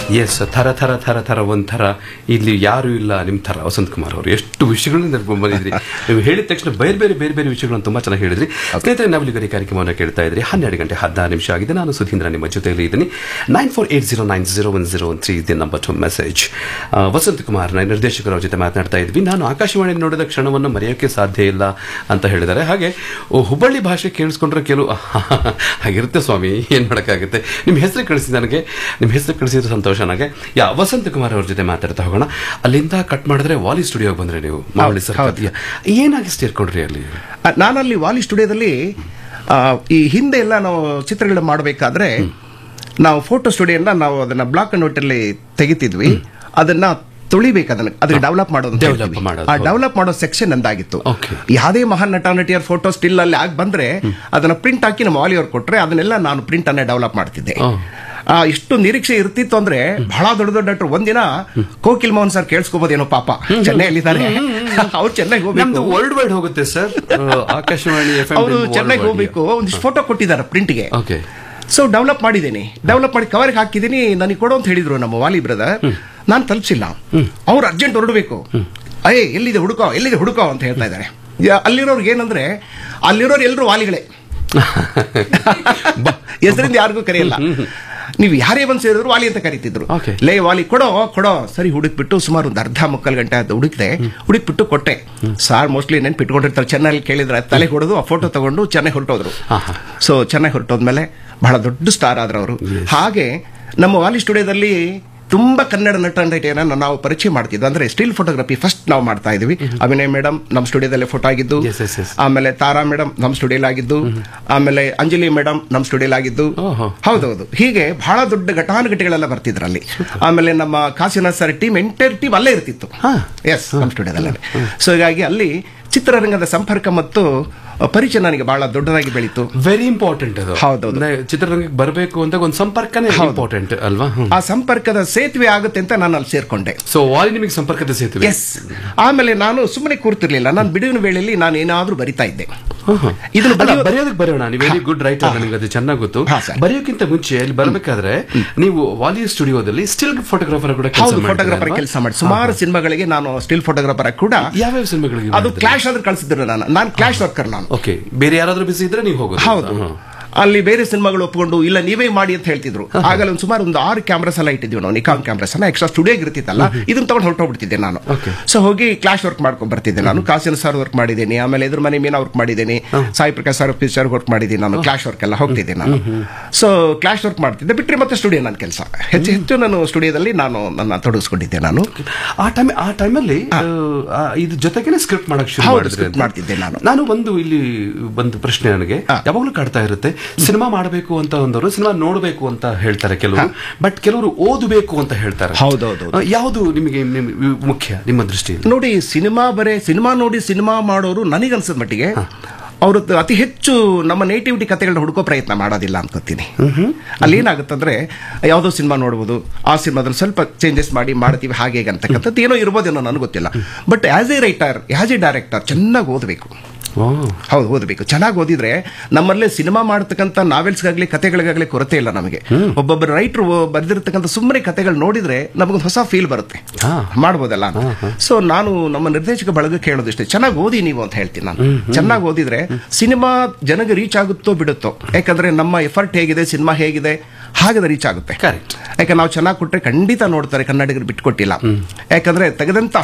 S ಥರ ಥರ ಥರ ಥರ ಒಂಥರ ಇಲ್ಲಿ ಯಾರು ಇಲ್ಲ ನಿಮ್ಮ ಥರ ವಸಂತ್ ಕುಮಾರ್ ಅವರು ಎಷ್ಟು ವಿಷಯಗಳನ್ನ ನೆನಪು ಬಂದಿದ್ರಿ ನೀವು ಹೇಳಿದ ತಕ್ಷಣ ಬೇರೆ ಬೇರೆ ಬೇರೆ ಬೇರೆ ವಿಷಯಗಳನ್ನು ತುಂಬಾ ಚೆನ್ನಾಗಿ ಹೇಳಿದ್ರಿ ಸ್ನೇಹಿತರೆ ನಾವಿಲ್ಲಿಗರಿ ಕಾರ್ಯಕ್ರಮವನ್ನು ಕೇಳ್ತಾ ಇದ್ರಿ ಹನ್ನೆರಡು ಗಂಟೆ ಹದಿನಾರು ನಿಮಿಷ ಆಗಿದೆ ನಾನು ಸುಧೀಂದ್ರ ನಿಮ್ಮ ಜೊತೆಯಲ್ಲಿ ಇದ್ದೀನಿ nine four eight zero nine zero one zero one three ಇದೆ number to message Vasanth Kumar ನಿರ್ದೇಶಕರ ಜೊತೆ ಮಾತನಾಡ್ತಾ ಇದ್ವಿ ನಾನು ಆಕಾಶವಾಣಿ ನೋಡಿದ ಕ್ಷಣವನ್ನು ಮರೆಯೋಕ್ಕೆ ಸಾಧ್ಯ ಇಲ್ಲ ಅಂತ ಹೇಳಿದ್ದಾರೆ ಹಾಗೆ ಓ, ಹುಬ್ಬಳ್ಳಿ ಭಾಷೆ ಕೇಳಿಸ್ಕೊಂಡ್ರೆ ಕೆಲವು ಹಾಗಿರುತ್ತೆ ಸ್ವಾಮಿ ಏನ್ ಮಾಡೋಕ್ಕಾಗುತ್ತೆ ನಿಮ್ಮ ಹೆಸರು ಕಳಿಸಿ ನನಗೆ ನಿಮ್ಮ ಹೆಸರು ಕಳಿಸಿದ್ರೆ ಸಂತೋಷ ನನಗೆ ಯಾ ವಸಂತ ಕುಮಾರ್ ಅವ್ರ ಜೊತೆ ಮಾತಾಡ್ತಾ ಹೋಗೋಣ ಅಲ್ಲಿಂದ ಕಟ್ ಮಾಡಿದ್ರೆ ವಾಲಿ ಸ್ಟುಡಿಯೋಗೆ ಬಂದ್ರೆ ನೀವು ಮಾವಳಿ ಸರ್ ಹೌದು. ಏನಾಗಿ ಸೇರ್ಕೊಂಡ್ರಿ ಅಲ್ಲಿ ಆ, ನಾನಲ್ಲಿ ವಾಲಿ ಸ್ಟುಡಿಯೋದಲ್ಲಿ ಆ, ಈ ಹಿಂದೆ ಎಲ್ಲ ನಾವು ಚಿತ್ರಗಳು ಮಾಡಬೇಕಾದ್ರೆ ನಾವು ಫೋಟೋ ಸ್ಟುಡಿಯೋನ ನಾವು ಅದನ್ನ ಬ್ಲಾಕ್ ಅಂಡ್ ವೈಟ್ ಅಲ್ಲಿ ತೆಗಿತಿದ್ವಿ ಅದನ್ನ ತುಳಿಬೇಕು ಅದನ್ನ ಅದಕ್ಕೆ ಡೆವಲಪ್ ಮಾಡೋದು ಅಂತ Develop ಹೇಳ್ತೀವಿ. ಮಾಡೋದು, ಆ ಹೌದು. ಡೆವಲಪ್ ಮಾಡೋ ಸೆಕ್ಷನ್ ಅಂದಾಗಿತ್ತು Okay. ಯಾವುದೇ ಮಹಾನ್ ನಟ ನಟಿಯರ ಫೋಟೋ ಸ್ಟಿಲ್ ಅಲ್ಲಿ ಆಗಿ ಬಂದ್ರೆ ಅದನ್ನ ಪ್ರಿಂಟ್ ಹಾಕಿ ನಮ್ಮ ವಾಲಿ ಅವ್ರು ಕೊಟ್ರೆ ಅದನ್ನೆಲ್ಲ ನಾನು ಪ್ರಿಂಟ್ ಅನ್ನೇ ಡೆವಲಪ್ ಮಾಡ್ತಿದ್ದೆ Oh. ಆ, ಎಷ್ಟು ನಿರೀಕ್ಷೆ ಇರ್ತಿತ್ತು ಅಂದ್ರೆ ಬಹಳ ದೊಡ್ಡ ದೊಡ್ಡ ಡಾಕ್ಟರ್ ಒಂದಿನ ಕೋಕಿಲ್ ಮೋಹನ್ ಸರ್ ಕೇಳಿಸ್ಕೋಬೋದೇನೋ ಪಾಪ ಚೆನ್ನೈಯಲ್ಲಿದ್ದಾರೆ ಅವ್ರು ಚೆನ್ನೈಗೆ ನಮ್ದು ಹೋಗ್ಬೇಕು ವರ್ಲ್ಡ್ ವೈಡ್ ಹೋಗುತ್ತೆ ಸರ್ ಆಕಾಶವಾಣಿ ಎಫ್ ಅವರು ಚೆನ್ನೈಗೆ ಹೋಗ್ಬೇಕು ಒಂದಿಷ್ಟು ಫೋಟೋ ಕೊಟ್ಟಿದ್ದಾರೆ ಪ್ರಿಂಟ್ಗೆ ಓಕೆ ಸೊ ಡೆವಲಪ್ ಮಾಡಿದ್ದೀನಿ ಡೆವಲಪ್ ಮಾಡಿ ಕವರ್ಗೆ ಹಾಕಿದ್ದೀನಿ ನನಗೆ ಕೊಡು ಅಂತ ಹೇಳಿದ್ರು ನಮ್ಮ ವಾಲಿ ಬ್ರದರ್ ನಾನು ತಲುಪಿಸಿಲ್ಲ ಅವ್ರು ಅರ್ಜೆಂಟ್ ಹೊರಡಬೇಕು ಅಯ್ಯ ಎಲ್ಲಿದೆ ಹುಡುಕೋ ಎಲ್ಲಿದೆ ಹುಡುಕೋ ಅಂತ ಹೇಳ್ತಾ ಇದ್ದಾರೆ ಯಾ- ಅಲ್ಲಿರೋರ್ಗೆ ಏನಂದ್ರೆ ಅಲ್ಲಿರೋರು ಎಲ್ಲರೂ ವಾಲಿಗಳೇ ಹೆಸರಿಂದ ಯಾರಿಗೂ ಕರೆಯಲ್ಲ ನೀವು ಯಾರೇ ಬಂದು ಸೇರಿದ್ರು ವಾಲಿ ಅಂತ ಕರೀತಿದ್ರು Okay. ಲೇ ವಾಲಿ ಕೊಡೋ ಕೊಡೋ ಸರಿ ಹುಡುಕ್ಬಿಟ್ಟು ಸುಮಾರು ಒಂದು ಅರ್ಧ ಮುಕ್ಕಾಲು ಗಂಟೆ ಅದು ಹುಡುಕಿದೆ ಹುಡುಕ್ಬಿಟ್ಟು ಕೊಟ್ಟೆ ಸಾರ್ ಮೋಸ್ಟ್ಲಿ ನೆನ್ಪಿಟ್ಕೊಂಡಿರ್ತಾರೆ ಚೆನ್ನೈಲಿ ಕೇಳಿದ್ರೆ ತಲೆ ಹೊಡೆದು ಆ ಫೋಟೋ ತಗೊಂಡು ಚೆನ್ನೈ ಹೊರಟೋದ್ರು ಆಹಾ. ಸೊ ಚೆನ್ನೈ ಹೊರಟೋದ್ಮೇಲೆ ಬಹಳ ದೊಡ್ಡ ಸ್ಟಾರ್ ಆದ್ರು ಅವರು ಹಾಗೆ ನಮ್ಮ ವಾಲಿ ಸ್ಟುಡಿಯೋದಲ್ಲಿ ತುಂಬಾ ಕನ್ನಡ ನಟ ನಟಿಯನ್ನ ನಾವು ಪರಿಚಯ ಮಾಡ್ತಿದ್ವಿ ಅಂದ್ರೆ ಸ್ಟಿಲ್ ಫೋಟೋಗ್ರಫಿ ಫಸ್ಟ್ ನಾವು ಮಾಡ್ತಾ ಇದ್ವಿ ಅಭಿನಯ್ ಮೇಡಮ್ ನಮ್ಮ ಸ್ಟುಡಿಯೋದಲ್ಲೇ ಫೋಟೋ ಆಗಿದ್ದು Yes, yes, yes. ಆಮೇಲೆ ತಾರಾ ಮೇಡಮ್ ನಮ್ಮ ಸ್ಟುಡಿಯೋಲ್ ಆಗಿದ್ದು ಆಮೇಲೆ ಅಂಜಲಿ ಮೇಡಮ್ ನಮ್ಮ ಸ್ಟುಡಿಯೋಲ್ ಆಗಿದ್ದು ಓಹೋ. ಹೌದೌದು ಹೀಗೆ ಬಹಳ ದೊಡ್ಡ ಘಟಾನುಘಟಿಗಳೆಲ್ಲ ಬರ್ತಿದ್ರು ಅಲ್ಲಿ ಆಮೇಲೆ ನಮ್ಮ Kashinath sir team entire team ಅಲ್ಲೇ ಇರ್ತಿತ್ತು ಹಾ. ಎಸ್ ನಮ್ಮ ಸ್ಟುಡಿಯೋದಲ್ಲೇ ಸೊ ಹೀಗಾಗಿ ಅಲ್ಲಿ ಚಿತ್ರರಂಗದ ಸಂಪರ್ಕ ಮತ್ತು ಪರಿಚಯ ನನಗೆ ಬಹಳ ದೊಡ್ಡದಾಗಿ ಬೆಳೀತು ವೆರಿ ಇಂಪಾರ್ಟೆಂಟ್ ಅದು ಹೌದೌದು. ನೆ- ಚಿತ್ರರಂಗಕ್ಕೆ ಬರಬೇಕು ಅಂತ ಒಂದು ಸಂಪರ್ಕನೇ ಇಂಪಾರ್ಟೆಂಟ್ ಅಲ್ವಾ ಆ ಸಂಪರ್ಕದ ಸೇತುವೆ ಆಗುತ್ತೆ ಅಂತ ನಾನು ಅಲ್ಲಿ ಸೇರ್ಕೊಂಡೆ ಸೊ ವಾಲಿ ನಿಮಗೆ ಸಂಪರ್ಕದ ಸೇತುವೆ ಎಸ್ ಆಮೇಲೆ ನಾನು ಸುಮ್ಮನೆ ಕೂರ್ತಿರ್ಲಿಲ್ಲ ನಾನು ಬಿಡುವಿನ ವೇಳೆಯಲ್ಲಿ ನಾನು ಏನಾದ್ರೂ ಬರಿತಾ ಇದ್ದೆ ಇದನ್ನು ಇದನ್ನು ಬರೆಯೋ- ಬರೆಯೋದಕ್ಕೆ ಬರೋಣ ನೀವು ವೆರಿ ಗುಡ್ ರೈಟರ್ ನನಗೆ ಅದು ಚೆನ್ನಾಗಿ ಗೊತ್ತು ಹಾ, ಸರ್. ಬರೆಯೋಕ್ಕಿಂತ ಮುಂಚೆ ಇಲ್ಲಿ ಬರಬೇಕಾದ್ರೆ ನೀವು ವಾಲಿ ಸ್ಟುಡಿಯೋದಲ್ಲಿ ಸ್ಟಿಲ್ ಫೋಟೋಗ್ರಾಫರ್ ಕೂಡ ಕೆಲಸ ಹೌದು ಫೋಟೋಗ್ರಾಫರ್ ಕೆಲಸ ಮಾಡಿ ಸುಮಾರು ಸಿನಿಮಾಗಳಿಗೆ ನಾನು ಸ್ಟಿಲ್ ಫೋಟೋಗ್ರಾಫರ್ ಕೂಡ ಯಾವ್ಯಾವ ಸಿನಿಮಾಗಳಿಗೆ ಅದು ಕ್ಲಾಶ್ ಆದ್ರೆ ಕಳಿಸಿದ್ರು ನಾನು ನಾನು ಕ್ಲಾಶ್ ವರ್ಕರ್ ನಾನು ಓಕೆ ಬೇರೆ ಯಾರಾದ್ರೂ ಬಿಸಿ ಇದ್ರೆ ನೀವು ಹೋಗೋದು ಹೌದು ಹಾ. ಅಲ್ಲಿ ಬೇರೆ ಸಿನಿಮಾಗಳು ಒಪ್ಕೊಂಡು ಇಲ್ಲ ನೀವೇ ಮಾಡಿ ಅಂತ ಹೇಳ್ತಿದ್ರು ಆಗಲ್ಲ ಒಂದು ಸುಮಾರು ಒಂದು ಆರು ಕ್ಯಾಮ್ರಾಸ್ ಎಲ್ಲ ಇಟ್ಟಿದ್ವಿ ನಾವು ನಿಕಾನ್ ಕ್ಯಾಮ್ರಾಸ್ ಅನ್ನ ಎಕ್ಸ್ಟ್ರಾ ಸ್ಟುಡಿಯೋಗೆ ಇರ್ತಿತ್ತಲ್ಲ ಇದನ್ನ ತಗೊಂಡು ಹೊರಟೋಗ್ಬಿಡ್ತಿದ್ದೆ ನಾನು Okay. ಸೊ ಹೋಗಿ ಕ್ಲಾಶ್ ವರ್ಕ್ ಮಾಡ್ಕೊಂಡ್ ಬರ್ತಿದ್ದೆ ನಾನು ಕಾಸಿನ ಸರ್ ವರ್ಕ್ ಮಾಡಿದ್ದೀನಿ ಆಮೇಲೆ ಎದುರು ಮನೆ ಮೀನಾ ವರ್ಕ್ ಮಾಡಿದ್ದೀನಿ Sai Prakash sir picture work ಮಾಡಿದ್ದೀನಿ ನಾನು ಕ್ಲಾಶ್ ವರ್ಕ್ ಎಲ್ಲ ಹೋಗ್ತಿದ್ದೆ ನಾನು ಸೊ ಕ್ಲಾಶ್ ವರ್ಕ್ ಮಾಡ್ತಿದ್ದೆ ಬಿಟ್ಟರೆ ಮತ್ತೆ ಸ್ಟುಡಿಯೋ ನನ್ನ ಕೆಲಸ ಹೆಚ್ಚು ಹೆಚ್ಚು ನಾನು ಸ್ಟುಡಿಯೋದಲ್ಲಿ ನಾನು ನನ್ನ ತೊಡಗಿಸ್ಕೊಂಡಿದ್ದೆ ನಾನು ಆ ಟೈಮ್ ಆ ಟೈಮಲ್ಲಿ ಇದು ಜೊತೆಗೇನೆ ಸ್ಕ್ರಿಪ್ಟ್ ಮಾಡಕ್ ಶುರು ಹೌದು, ಮಾಡಿದ್ರಿ script ಅಂತ. ಮಾಡ್ತಿದ್ದೆ ನಾನು. ನಾನು ಒಂದು ಇಲ್ಲಿ ಒಂದು ಪ್ರಶ್ನೆ ನನಗೆ ಹಾ. ಯಾವಾಗ್ಲೂ ಕಾಡ್ತಾ ಇರುತ್ತೆ ಸಿನಿಮಾ ಮಾಡಬೇಕು ಅಂತ ಒಂದವರು ಸಿನಿಮಾ ನೋಡಬೇಕು ಅಂತ ಹೇಳ್ತಾರೆ ಕೆಲವರು ಬಟ್ ಕೆಲವರು ಓದಬೇಕು ಅಂತ ಹೇಳ್ತಾರೆ ಹೌದೌದು. ಆ, ಯಾವುದು ನಿಮಗೆ ನಿಮ್- ಮುಖ್ಯ ನಿಮ್ಮ ದೃಷ್ಟಿಯಲ್ಲಿ ನೋಡಿ ಸಿನಿಮಾ ಬರೇ ಸಿನಿಮಾ ನೋಡಿ ಸಿನಿಮಾ ಮಾಡೋರು ನನಗನ್ಸದ ಮಟ್ಟಿಗೆ ಅವರು ಅತಿ ಹೆಚ್ಚು ನಮ್ಮ ನೇಟಿವಿಟಿ ಕಥೆಗಳನ್ನ ಹುಡುಕೋ ಪ್ರಯತ್ನ ಮಾಡೋದಿಲ್ಲ ಅನ್ಕೋತೀನಿ ಅಲ್ಲಿ ಏನಾಗುತ್ತಂದ್ರೆ ಯಾವುದೋ ಸಿನಿಮಾ ನೋಡ್ಬೋದು ಆ ಸಿನಿಮಾದಲ್ಲಿ ಸ್ವಲ್ಪ ಚೇಂಜಸ್ ಮಾಡಿ ಮಾಡ್ತೀವಿ ಹಾಗೆ ಹೀಗೆ ಅಂತಕ್ಕಂಥದ್ದು ಏನೋ ಇರ್ಬೋದೇನೋ ನನಗೆ ಗೊತ್ತಿಲ್ಲ but as a writer as a director ಚೆನ್ನಾಗಿ ಓದಬೇಕು ಹೌದು ಓದಬೇಕು ಚೆನ್ನಾಗಿ ಓದಿದ್ರೆ ನಮ್ಮಲ್ಲೇ ಸಿನಿಮಾ ಮಾಡ್ತಕ್ಕಂಥ ನಾವೆಲ್ಸ್ಗಾಗ್ಲಿ ಕತೆಗಳಿಗಾಗ್ಲಿ ಕೊರತೆ ಇಲ್ಲ ನಮಗೆ ಒಬ್ಬೊಬ್ಬರು ರೈಟರ್ ಬರೆದಿರ್ತಕ್ಕಂಥ ಸುಮ್ಮನೆ ಕತೆಗಳು ನೋಡಿದ್ರೆ ನಮಗೊಂದು ಹೊಸ ಫೀಲ್ ಬರುತ್ತೆ ಹಾ. ಮಾಡ್ಬೋದಲ್ಲ ಸೊ ನಾನು ನಮ್ಮ ನಿರ್ದೇಶಕ ಬಳಗಕ್ಕೆ ಹೇಳೋದು ಇಷ್ಟೇ ಚೆನ್ನಾಗಿ ಓದಿ ನೀವು ಅಂತ ಹೇಳ್ತೀನಿ ನಾನು ಚೆನ್ನಾಗಿ ಓದಿದ್ರೆ ಸಿನಿಮಾ ಜನಗೆ ರೀಚ್ ಆಗುತ್ತೋ ಬಿಡುತ್ತೋ ಯಾಕಂದ್ರೆ ನಮ್ಮ ಎಫರ್ಟ್ ಹೇಗಿದೆ ಸಿನಿಮಾ ಹೇಗಿದೆ ಹಾಗದ ರೀಚ್ ಆಗುತ್ತೆ Correct. ಯಾಕೆ ನಾವು ಚೆನ್ನಾಗಿ ಕೊಟ್ರೆ ಖಂಡಿತ ನೋಡ್ತಾರೆ ಕನ್ನಡಿಗರು ಬಿಟ್ಕೊಟ್ಟಿಲ್ಲ ಯಾಕಂದ್ರೆ ತೆಗೆದಂತ